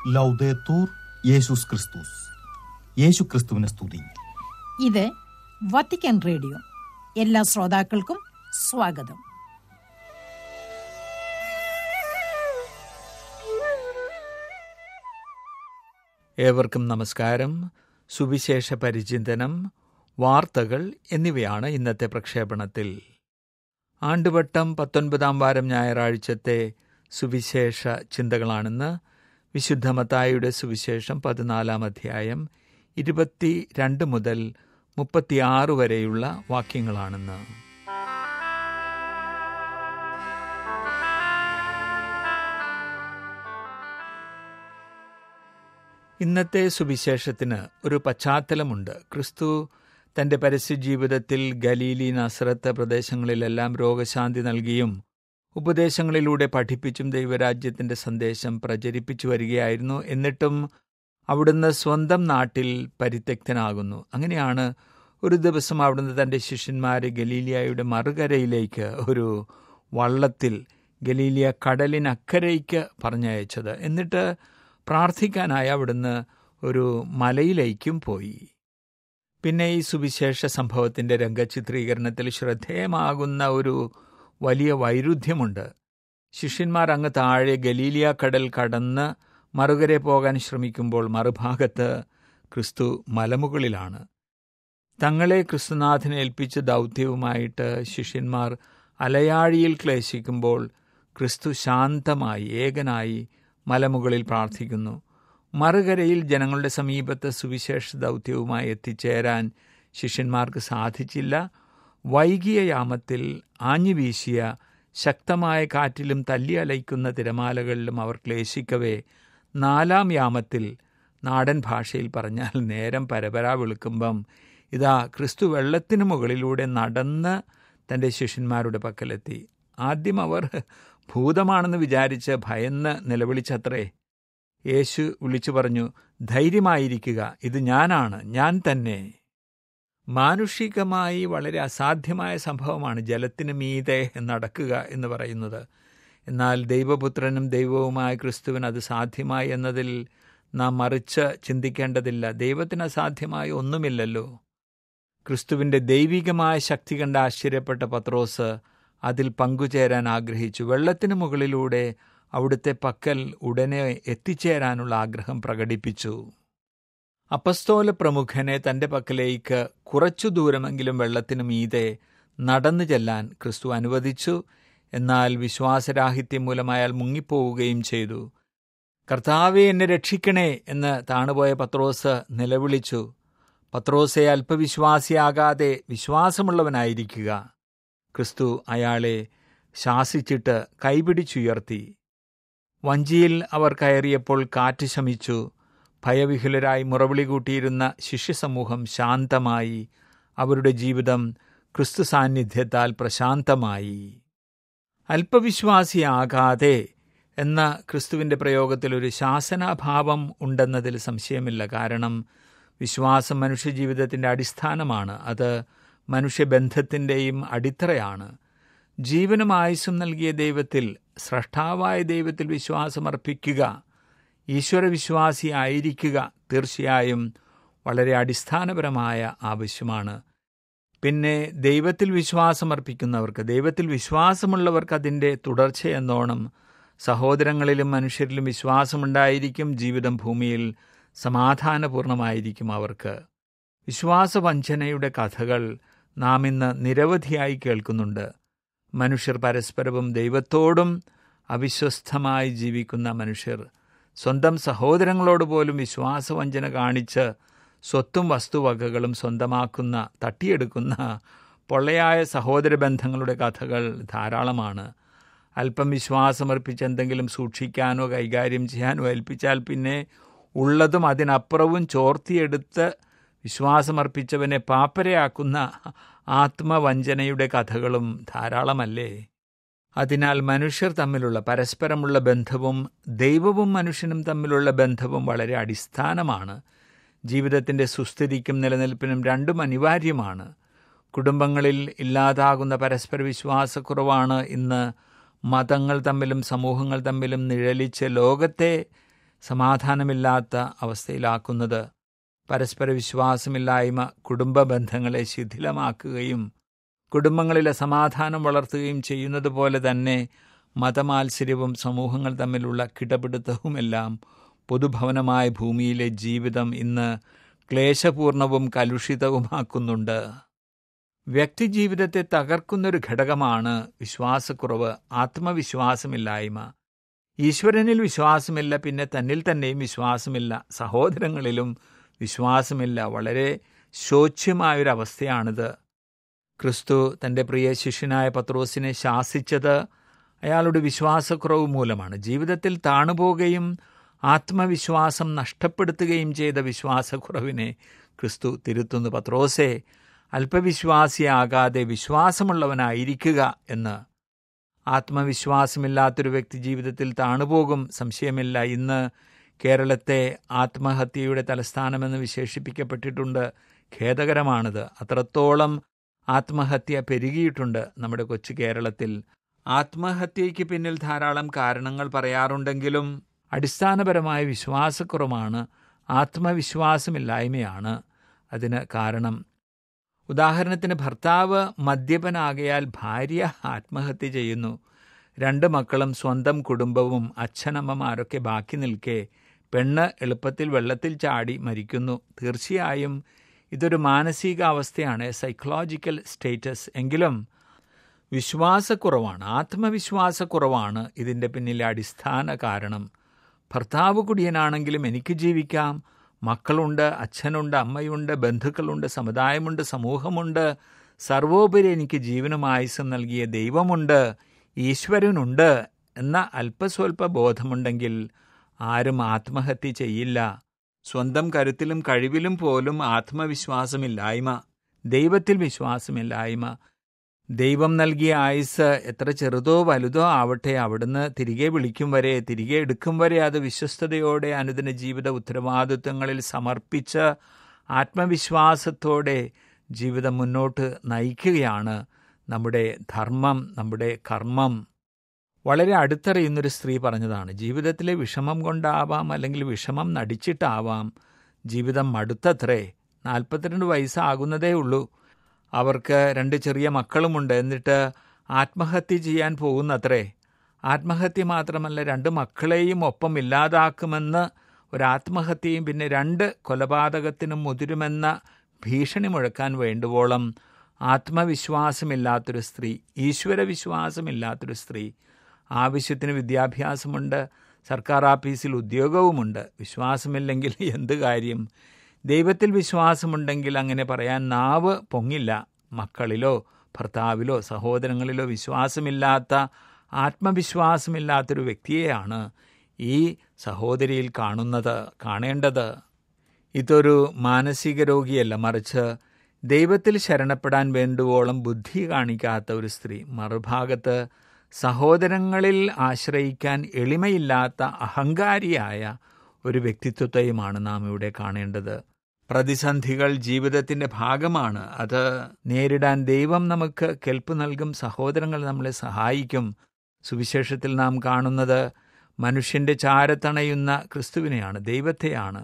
ലൗദേത്തൂർ യേശുസ് ക്രിസ്തുസ് യേശു ക്രിസ്തുവിനെ സ്തുതി ഇത് വത്തിക്കാൻ റേഡിയോ എല്ലാ ശ്രോതാക്കൾക്കും സ്വാഗതം ഏവർക്കും നമസ്കാരം സുവിശേഷ പരിചിന്തനം വാർത്തകൾ എന്നിവയാണ് ഇന്നത്തെ പ്രക്ഷേപണത്തിൽ ആണ്ടുവട്ടം പത്തൊൻപതാം വാരം ഞായറാഴ്ചത്തെ സുവിശേഷ ചിന്തകളാണെന്ന് വിശുദ്ധ മത്തായിയുടെ സുവിശേഷം പതിനാലാം അധ്യായം ഇരുപത്തി രണ്ട് മുതൽ മുപ്പത്തിയാറ് വരെയുള്ള വാക്യങ്ങളാണെന്ന് ഇന്നത്തെ സുവിശേഷത്തിന് ഒരു പശ്ചാത്തലമുണ്ട് ക്രിസ്തു തന്റെ പരസ്യജീവിതത്തിൽ ഗലീലി നസ്രത്ത് പ്രദേശങ്ങളിലെല്ലാം രോഗശാന്തി നൽകിയും ഉപദേശങ്ങളിലൂടെ പഠിപ്പിച്ചും ദൈവരാജ്യത്തിന്റെ സന്ദേശം പ്രചരിപ്പിച്ചു വരികയായിരുന്നു എന്നിട്ടും അവിടുന്ന് സ്വന്തം നാട്ടിൽ പരിത്യക്തനാകുന്നു അങ്ങനെയാണ് ഒരു ദിവസം അവിടുന്ന് തന്റെ ശിഷ്യന്മാരെ ഗലീലിയായുടെ മറുകരയിലേക്ക് ഒരു വള്ളത്തിൽ ഗലീലിയ കടലിനക്കരയ്ക്ക് പറഞ്ഞയച്ചത് എന്നിട്ട് പ്രാർത്ഥിക്കാനായി അവിടുന്ന് ഒരു മലയിലേക്കും പോയി പിന്നെ ഈ സുവിശേഷ സംഭവത്തിന്റെ രംഗചിത്രീകരണത്തിൽ ശ്രദ്ധേയമാകുന്ന ഒരു വലിയ വൈരുദ്ധ്യമുണ്ട് ശിഷ്യന്മാർ അങ്ങ് താഴെ ഗലീലിയ കടൽ കടന്ന് മറുകരെ പോകാൻ ശ്രമിക്കുമ്പോൾ മറുഭാഗത്ത് ക്രിസ്തു മലമുകളിലാണ് തങ്ങളെ ക്രിസ്തുനാഥനെ ഏൽപ്പിച്ച ദൗത്യവുമായിട്ട് ശിഷ്യന്മാർ അലയാഴിയിൽ ക്ലേശിക്കുമ്പോൾ ക്രിസ്തു ശാന്തമായി ഏകനായി മലമുകളിൽ പ്രാർത്ഥിക്കുന്നു മറുകരയിൽ ജനങ്ങളുടെ സമീപത്ത് സുവിശേഷ ദൗത്യവുമായി എത്തിച്ചേരാൻ ശിഷ്യന്മാർക്ക് സാധിച്ചില്ല വൈകിയ യാമത്തിൽ ആഞ്ഞുവീശിയ ശക്തമായ കാറ്റിലും തല്ലി അലയ്ക്കുന്ന തിരമാലകളിലും അവർ ക്ലേശിക്കവേ നാലാം യാമത്തിൽ നാടൻ ഭാഷയിൽ പറഞ്ഞാൽ നേരം പരപരാ വിളിക്കുമ്പം ഇതാ ക്രിസ്തു വെള്ളത്തിനു മുകളിലൂടെ നടന്ന് തൻ്റെ ശിഷ്യന്മാരുടെ പക്കലെത്തി ആദ്യം അവർ ഭൂതമാണെന്ന് വിചാരിച്ച് ഭയന്ന് നിലവിളിച്ചത്രേ യേശു വിളിച്ചു പറഞ്ഞു ധൈര്യമായിരിക്കുക ഇത് ഞാനാണ് ഞാൻ തന്നെ മാനുഷികമായി വളരെ അസാധ്യമായ സംഭവമാണ് ജലത്തിന് മീതെ നടക്കുക എന്ന് പറയുന്നത് എന്നാൽ ദൈവപുത്രനും ദൈവവുമായ ക്രിസ്തുവിന് അത് സാധ്യമായി എന്നതിൽ നാം മറിച്ച് ചിന്തിക്കേണ്ടതില്ല ദൈവത്തിന് അസാധ്യമായി ഒന്നുമില്ലല്ലോ ക്രിസ്തുവിൻ്റെ ദൈവികമായ ശക്തി കണ്ട് ആശ്ചര്യപ്പെട്ട പത്രോസ് അതിൽ പങ്കുചേരാൻ ആഗ്രഹിച്ചു വെള്ളത്തിന് മുകളിലൂടെ അവിടുത്തെ പക്കൽ ഉടനെ എത്തിച്ചേരാനുള്ള ആഗ്രഹം പ്രകടിപ്പിച്ചു അപ്പസ്തോല പ്രമുഖനെ തന്റെ പക്കലേക്ക് കുറച്ചു ദൂരമെങ്കിലും വെള്ളത്തിന് മീതെ നടന്നു ചെല്ലാൻ ക്രിസ്തു അനുവദിച്ചു എന്നാൽ വിശ്വാസരാഹിത്യം മൂലം അയാൾ മുങ്ങിപ്പോവുകയും ചെയ്തു കർത്താവെ എന്നെ രക്ഷിക്കണേ എന്ന് താണുപോയ പത്രോസ് നിലവിളിച്ചു പത്രോസെ അല്പവിശ്വാസിയാകാതെ വിശ്വാസമുള്ളവനായിരിക്കുക ക്രിസ്തു അയാളെ ശാസിച്ചിട്ട് കൈപിടിച്ചുയർത്തി വഞ്ചിയിൽ അവർ കയറിയപ്പോൾ കാറ്റ് ശമിച്ചു ഭയവിഹുലരായി മുറവിളി കൂട്ടിയിരുന്ന ശിഷ്യസമൂഹം ശാന്തമായി അവരുടെ ജീവിതം ക്രിസ്തു സാന്നിധ്യത്താൽ പ്രശാന്തമായി അല്പവിശ്വാസിയാകാതെ എന്ന ക്രിസ്തുവിൻ്റെ പ്രയോഗത്തിൽ ഒരു ശാസനാഭാവം ഉണ്ടെന്നതിൽ സംശയമില്ല കാരണം വിശ്വാസം മനുഷ്യജീവിതത്തിൻ്റെ അടിസ്ഥാനമാണ് അത് മനുഷ്യബന്ധത്തിൻ്റെയും അടിത്തറയാണ് ജീവനും ആയുസ്സും നൽകിയ ദൈവത്തിൽ സ്രഷ്ടാവായ ദൈവത്തിൽ വിശ്വാസമർപ്പിക്കുക ഈശ്വരവിശ്വാസി ആയിരിക്കുക തീർച്ചയായും വളരെ അടിസ്ഥാനപരമായ ആവശ്യമാണ് പിന്നെ ദൈവത്തിൽ വിശ്വാസമർപ്പിക്കുന്നവർക്ക് ദൈവത്തിൽ വിശ്വാസമുള്ളവർക്ക് അതിൻ്റെ തുടർച്ചയെന്നോണം സഹോദരങ്ങളിലും മനുഷ്യരിലും വിശ്വാസമുണ്ടായിരിക്കും ജീവിതം ഭൂമിയിൽ സമാധാനപൂർണമായിരിക്കും അവർക്ക് വിശ്വാസവഞ്ചനയുടെ കഥകൾ നാം ഇന്ന് നിരവധിയായി കേൾക്കുന്നുണ്ട് മനുഷ്യർ പരസ്പരവും ദൈവത്തോടും അവിശ്വസ്തമായി ജീവിക്കുന്ന മനുഷ്യർ സ്വന്തം സഹോദരങ്ങളോട് പോലും വിശ്വാസവഞ്ചന കാണിച്ച് സ്വത്തും വസ്തുവകകളും സ്വന്തമാക്കുന്ന തട്ടിയെടുക്കുന്ന പൊള്ളയായ സഹോദര ബന്ധങ്ങളുടെ കഥകൾ ധാരാളമാണ് അല്പം വിശ്വാസമർപ്പിച്ച് എന്തെങ്കിലും സൂക്ഷിക്കാനോ കൈകാര്യം ചെയ്യാനോ ഏൽപ്പിച്ചാൽ പിന്നെ ഉള്ളതും അതിനപ്പുറവും ചോർത്തിയെടുത്ത് വിശ്വാസമർപ്പിച്ചവനെ പാപ്പരയാക്കുന്ന ആത്മവഞ്ചനയുടെ കഥകളും ധാരാളമല്ലേ അതിനാൽ മനുഷ്യർ തമ്മിലുള്ള പരസ്പരമുള്ള ബന്ധവും ദൈവവും മനുഷ്യനും തമ്മിലുള്ള ബന്ധവും വളരെ അടിസ്ഥാനമാണ് ജീവിതത്തിൻ്റെ സുസ്ഥിതിക്കും നിലനിൽപ്പിനും രണ്ടും അനിവാര്യമാണ് കുടുംബങ്ങളിൽ ഇല്ലാതാകുന്ന പരസ്പര വിശ്വാസക്കുറവാണ് ഇന്ന് മതങ്ങൾ തമ്മിലും സമൂഹങ്ങൾ തമ്മിലും നിഴലിച്ച് ലോകത്തെ സമാധാനമില്ലാത്ത അവസ്ഥയിലാക്കുന്നത് പരസ്പര വിശ്വാസമില്ലായ്മ കുടുംബ ബന്ധങ്ങളെ ശിഥിലമാക്കുകയും കുടുംബങ്ങളിലെ സമാധാനം വളർത്തുകയും ചെയ്യുന്നത് പോലെ തന്നെ മതമാത്സര്യവും സമൂഹങ്ങൾ തമ്മിലുള്ള കിടപിടുത്തവുമെല്ലാം പൊതുഭവനമായ ഭൂമിയിലെ ജീവിതം ഇന്ന് ക്ലേശപൂർണവും കലുഷിതവുമാക്കുന്നുണ്ട് വ്യക്തിജീവിതത്തെ തകർക്കുന്നൊരു ഘടകമാണ് വിശ്വാസക്കുറവ് ആത്മവിശ്വാസമില്ലായ്മ ഈശ്വരനിൽ വിശ്വാസമില്ല പിന്നെ തന്നിൽ തന്നെയും വിശ്വാസമില്ല സഹോദരങ്ങളിലും വിശ്വാസമില്ല വളരെ ശോച്യമായൊരവസ്ഥയാണിത് ക്രിസ്തു തൻ്റെ പ്രിയ ശിഷ്യനായ പത്രോസിനെ ശാസിച്ചത് അയാളുടെ വിശ്വാസക്കുറവ് മൂലമാണ് ജീവിതത്തിൽ താണുപോകുകയും ആത്മവിശ്വാസം നഷ്ടപ്പെടുത്തുകയും ചെയ്ത വിശ്വാസക്കുറവിനെ ക്രിസ്തു തിരുത്തുന്നു പത്രോസെ അല്പവിശ്വാസിയാകാതെ വിശ്വാസമുള്ളവനായിരിക്കുക എന്ന് ആത്മവിശ്വാസമില്ലാത്തൊരു വ്യക്തി ജീവിതത്തിൽ താണുപോകും സംശയമില്ല ഇന്ന് കേരളത്തെ ആത്മഹത്യയുടെ തലസ്ഥാനമെന്ന് വിശേഷിപ്പിക്കപ്പെട്ടിട്ടുണ്ട് ഖേദകരമാണിത് അത്രത്തോളം ആത്മഹത്യ പെരുകിയിട്ടുണ്ട് നമ്മുടെ കൊച്ചു കേരളത്തിൽ ആത്മഹത്യയ്ക്ക് പിന്നിൽ ധാരാളം കാരണങ്ങൾ പറയാറുണ്ടെങ്കിലും അടിസ്ഥാനപരമായ വിശ്വാസക്കുറവാണ് ആത്മവിശ്വാസമില്ലായ്മയാണ് അതിന് കാരണം ഉദാഹരണത്തിന് ഭർത്താവ് മദ്യപനാകയാൽ ഭാര്യ ആത്മഹത്യ ചെയ്യുന്നു രണ്ട് മക്കളും സ്വന്തം കുടുംബവും അച്ഛനമ്മമാരൊക്കെ ബാക്കി നിൽക്കെ പെണ്ണ് എളുപ്പത്തിൽ വെള്ളത്തിൽ ചാടി മരിക്കുന്നു തീർച്ചയായും ഇതൊരു മാനസികാവസ്ഥയാണ് സൈക്കോളജിക്കൽ സ്റ്റേറ്റസ് എങ്കിലും വിശ്വാസക്കുറവാണ് ആത്മവിശ്വാസക്കുറവാണ് ഇതിൻ്റെ പിന്നിലെ അടിസ്ഥാന കാരണം ഭർത്താവ് കുടിയനാണെങ്കിലും എനിക്ക് ജീവിക്കാം മക്കളുണ്ട് അച്ഛനുണ്ട് അമ്മയുണ്ട് ബന്ധുക്കളുണ്ട് സമുദായമുണ്ട് സമൂഹമുണ്ട് സർവോപരി എനിക്ക് ജീവനും ആയുസ്സും നൽകിയ ദൈവമുണ്ട് ഈശ്വരനുണ്ട് എന്ന അല്പസ്വല്പ ബോധമുണ്ടെങ്കിൽ ആരും ആത്മഹത്യ ചെയ്യില്ല സ്വന്തം കരുത്തിലും കഴിവിലും പോലും ആത്മവിശ്വാസമില്ലായ്മ ദൈവത്തിൽ വിശ്വാസമില്ലായ്മ ദൈവം നൽകിയ ആയുസ് എത്ര ചെറുതോ വലുതോ ആവട്ടെ അവിടുന്ന് തിരികെ വിളിക്കും വരെ തിരികെ എടുക്കും വരെ അത് വിശ്വസ്തയോടെ അനുദിന ജീവിത ഉത്തരവാദിത്വങ്ങളിൽ സമർപ്പിച്ച് ആത്മവിശ്വാസത്തോടെ ജീവിതം മുന്നോട്ട് നയിക്കുകയാണ് നമ്മുടെ ധർമ്മം നമ്മുടെ കർമ്മം വളരെ അടുത്തറിയുന്നൊരു സ്ത്രീ പറഞ്ഞതാണ് ജീവിതത്തിലെ വിഷമം കൊണ്ടാവാം അല്ലെങ്കിൽ വിഷമം നടിച്ചിട്ടാവാം ജീവിതം മടുത്തത്രേ നാൽപ്പത്തിരണ്ട് വയസ്സാകുന്നതേ ഉള്ളൂ അവർക്ക് രണ്ട് ചെറിയ മക്കളുമുണ്ട് എന്നിട്ട് ആത്മഹത്യ ചെയ്യാൻ പോകുന്നത്രേ ആത്മഹത്യ മാത്രമല്ല രണ്ട് മക്കളെയും ഒപ്പം ഇല്ലാതാക്കുമെന്ന് ഒരാത്മഹത്യയും പിന്നെ രണ്ട് കൊലപാതകത്തിനും മുതിരുമെന്ന ഭീഷണി മുഴക്കാൻ വേണ്ടുവോളം ആത്മവിശ്വാസമില്ലാത്തൊരു സ്ത്രീ ഈശ്വരവിശ്വാസമില്ലാത്തൊരു സ്ത്രീ ആവശ്യത്തിന് വിദ്യാഭ്യാസമുണ്ട് സർക്കാർ ആഫീസിൽ ഉദ്യോഗവുമുണ്ട് വിശ്വാസമില്ലെങ്കിൽ എന്ത് കാര്യം ദൈവത്തിൽ വിശ്വാസമുണ്ടെങ്കിൽ അങ്ങനെ പറയാൻ നാവ് പൊങ്ങില്ല മക്കളിലോ ഭർത്താവിലോ സഹോദരങ്ങളിലോ വിശ്വാസമില്ലാത്ത ആത്മവിശ്വാസമില്ലാത്തൊരു വ്യക്തിയെയാണ് ഈ സഹോദരിയിൽ കാണുന്നത് കാണേണ്ടത് ഇതൊരു മാനസിക രോഗിയല്ല മറിച്ച് ദൈവത്തിൽ ശരണപ്പെടാൻ വേണ്ടുവോളം ബുദ്ധി കാണിക്കാത്ത ഒരു സ്ത്രീ മറുഭാഗത്ത് സഹോദരങ്ങളിൽ ആശ്രയിക്കാൻ എളിമയില്ലാത്ത അഹങ്കാരിയായ ഒരു വ്യക്തിത്വത്തെയുമാണ് നാം ഇവിടെ കാണേണ്ടത് പ്രതിസന്ധികൾ ജീവിതത്തിന്റെ ഭാഗമാണ് അത് നേരിടാൻ ദൈവം നമുക്ക് കെൽപ്പ് നൽകും സഹോദരങ്ങൾ നമ്മളെ സഹായിക്കും സുവിശേഷത്തിൽ നാം കാണുന്നത് മനുഷ്യന്റെ ചാരത്തണയുന്ന ക്രിസ്തുവിനെയാണ് ദൈവത്തെയാണ്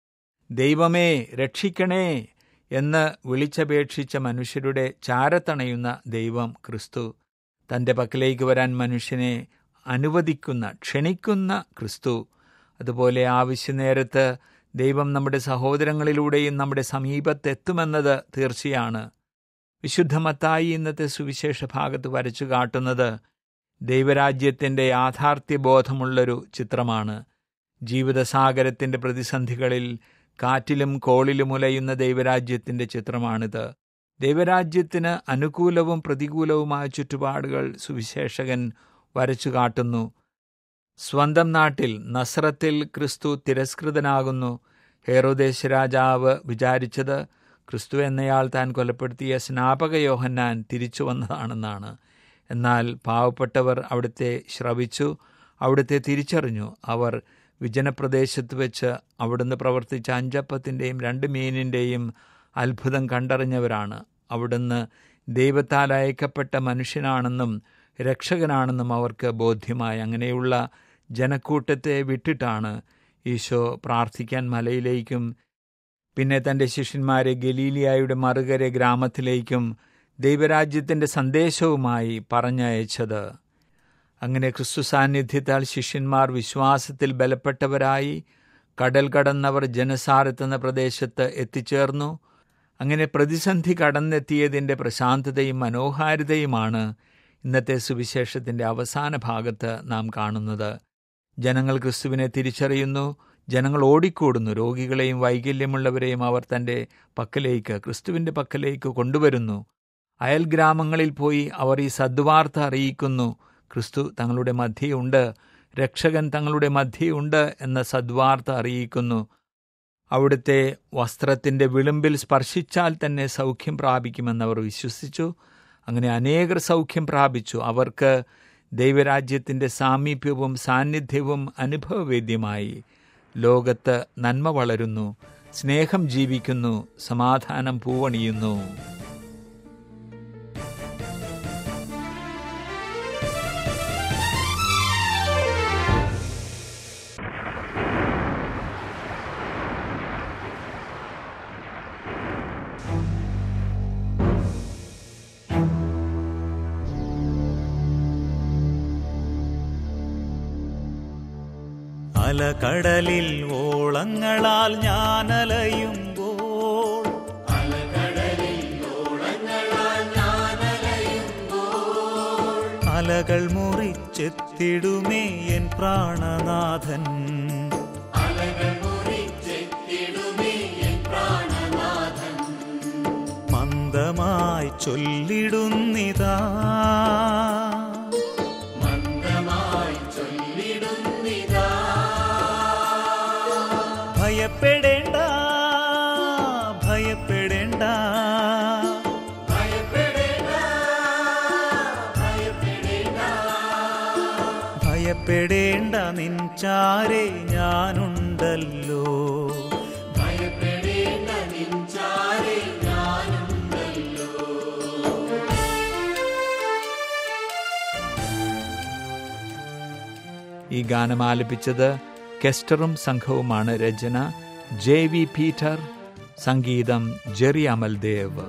ദൈവമേ രക്ഷിക്കണേ എന്ന് വിളിച്ചപേക്ഷിച്ച മനുഷ്യരുടെ ചാരത്തണയുന്ന ദൈവം ക്രിസ്തു തൻ്റെ പക്കലേക്ക് വരാൻ മനുഷ്യനെ അനുവദിക്കുന്ന ക്ഷണിക്കുന്ന ക്രിസ്തു അതുപോലെ ആവശ്യനേരത്ത് ദൈവം നമ്മുടെ സഹോദരങ്ങളിലൂടെയും നമ്മുടെ സമീപത്തെത്തുമെന്നത് തീർച്ചയാണ് വിശുദ്ധ മത്തായി ഇന്നത്തെ സുവിശേഷ ഭാഗത്ത് വരച്ചു കാട്ടുന്നത് ദൈവരാജ്യത്തിൻ്റെ യാഥാർത്ഥ്യബോധമുള്ളൊരു ചിത്രമാണ് ജീവിതസാഗരത്തിൻ്റെ പ്രതിസന്ധികളിൽ കാറ്റിലും കോളിലും ഉലയുന്ന ദൈവരാജ്യത്തിൻ്റെ ചിത്രമാണിത് ദൈവരാജ്യത്തിന് അനുകൂലവും പ്രതികൂലവുമായ ചുറ്റുപാടുകൾ സുവിശേഷകൻ വരച്ചു കാട്ടുന്നു സ്വന്തം നാട്ടിൽ നസ്രത്തിൽ ക്രിസ്തു തിരസ്കൃതനാകുന്നു ഹേറോദേശ് രാജാവ് വിചാരിച്ചത് ക്രിസ്തു എന്നയാൾ താൻ കൊലപ്പെടുത്തിയ സ്നാപക യോഹന്നാൻ തിരിച്ചു വന്നതാണെന്നാണ് എന്നാൽ പാവപ്പെട്ടവർ അവിടുത്തെ ശ്രവിച്ചു അവിടുത്തെ തിരിച്ചറിഞ്ഞു അവർ വിജനപ്രദേശത്ത് വെച്ച് അവിടുന്ന് പ്രവർത്തിച്ച അഞ്ചപ്പത്തിൻ്റെയും രണ്ട് മീനിൻ്റെയും അത്ഭുതം കണ്ടറിഞ്ഞവരാണ് അവിടുന്ന് ദൈവത്താൽ അയക്കപ്പെട്ട മനുഷ്യനാണെന്നും രക്ഷകനാണെന്നും അവർക്ക് ബോധ്യമായി അങ്ങനെയുള്ള ജനക്കൂട്ടത്തെ വിട്ടിട്ടാണ് ഈശോ പ്രാർത്ഥിക്കാൻ മലയിലേക്കും പിന്നെ തൻ്റെ ശിഷ്യന്മാരെ ഗലീലിയായുടെ മറുകരെ ഗ്രാമത്തിലേക്കും ദൈവരാജ്യത്തിൻ്റെ സന്ദേശവുമായി പറഞ്ഞയച്ചത് അങ്ങനെ ക്രിസ്തു സാന്നിധ്യത്താൽ ശിഷ്യന്മാർ വിശ്വാസത്തിൽ ബലപ്പെട്ടവരായി കടൽ കടന്നവർ ജനസാരെത്തുന്ന പ്രദേശത്ത് എത്തിച്ചേർന്നു അങ്ങനെ പ്രതിസന്ധി കടന്നെത്തിയതിൻ്റെ പ്രശാന്തതയും മനോഹാരിതയുമാണ് ഇന്നത്തെ സുവിശേഷത്തിൻ്റെ അവസാന ഭാഗത്ത് നാം കാണുന്നത് ജനങ്ങൾ ക്രിസ്തുവിനെ തിരിച്ചറിയുന്നു ജനങ്ങൾ ഓടിക്കൂടുന്നു രോഗികളെയും വൈകല്യമുള്ളവരെയും അവർ തൻ്റെ പക്കലേക്ക് ക്രിസ്തുവിൻ്റെ പക്കലേക്ക് കൊണ്ടുവരുന്നു അയൽ ഗ്രാമങ്ങളിൽ പോയി അവർ ഈ സദ്വാർത്ത അറിയിക്കുന്നു ക്രിസ്തു തങ്ങളുടെ മധ്യയുണ്ട് രക്ഷകൻ തങ്ങളുടെ മധ്യയുണ്ട് എന്ന സദ്വാർത്ത അറിയിക്കുന്നു അവിടുത്തെ വസ്ത്രത്തിൻ്റെ വിളിമ്പിൽ സ്പർശിച്ചാൽ തന്നെ സൗഖ്യം പ്രാപിക്കുമെന്നവർ വിശ്വസിച്ചു അങ്ങനെ അനേകർ സൗഖ്യം പ്രാപിച്ചു അവർക്ക് ദൈവരാജ്യത്തിൻ്റെ സാമീപ്യവും സാന്നിധ്യവും അനുഭവവേദ്യമായി ലോകത്ത് നന്മ വളരുന്നു സ്നേഹം ജീവിക്കുന്നു സമാധാനം പൂവണിയുന്നു അലകടലിൽ ഓളങ്ങളാൽ ഞാൻ അലയുമ്പോൾ അലകൾ മുറിച്ചെത്തിടുമേ എൻ പ്രാണനാഥൻ മന്ദമായി ചൊല്ലിടുന്നിതാ ഭയപ്പെടേണ്ട ഭയപ്പെടേണ്ട ഭയപ്പെടേണ്ട നിൻചാരെ ഞാനുണ്ടല്ലോ ഈ ഗാനം ആലപിച്ചത് കെസ്റ്ററും സംഘവുമാണ് രചന ജെ വി പീറ്റർ സംഗീതം ജെറി അമൽദേവ്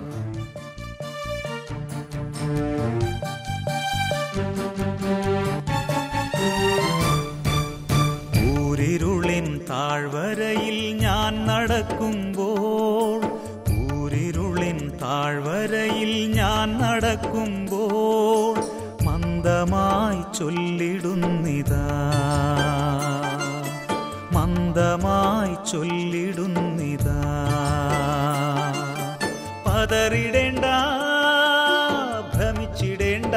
ഊരിരുളിൻ താഴ്വരയിൽ ഞാൻ നടക്കുമ്പോൾ ഊരിരുളിൻ താഴ്വരയിൽ ഞാൻ നടക്കുമ്പോൾ മന്ദമായി ചൊല്ലിടുന്നിതാ മന്ദമായി ചൊല്ലിടുന്നിതാ പതറിടേണ്ട ഭ്രമിച്ചിടേണ്ട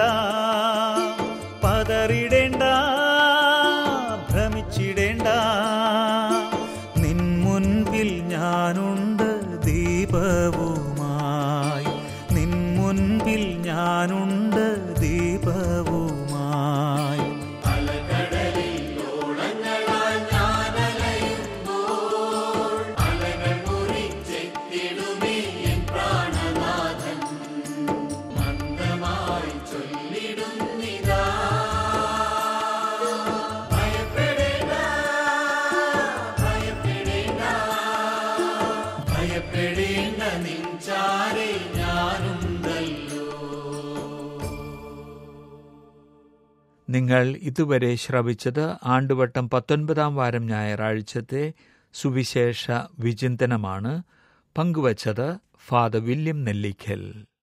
പതറിടേണ്ട ഭ്രമിച്ചിടേണ്ട നിൻ മുൻപിൽ ഞാനുണ്ട് ദീപവുമായി നിൻ മുൻപിൽ ഞാനുണ്ട് ദീപവുമായി ഭയപ്പെടേണ്ട നിൻചാരെ ഞാനുണ്ടല്ലോ നിങ്ങൾ ഇതുവരെ ശ്രവിച്ചത് ആണ്ടുവട്ടം പത്തൊൻപതാം വാരം ഞായറാഴ്ചത്തെ സുവിശേഷ വിചിന്തനമാണ് പങ്കുവച്ചത് ഫാദർ വില്യം നെല്ലിക്കൽ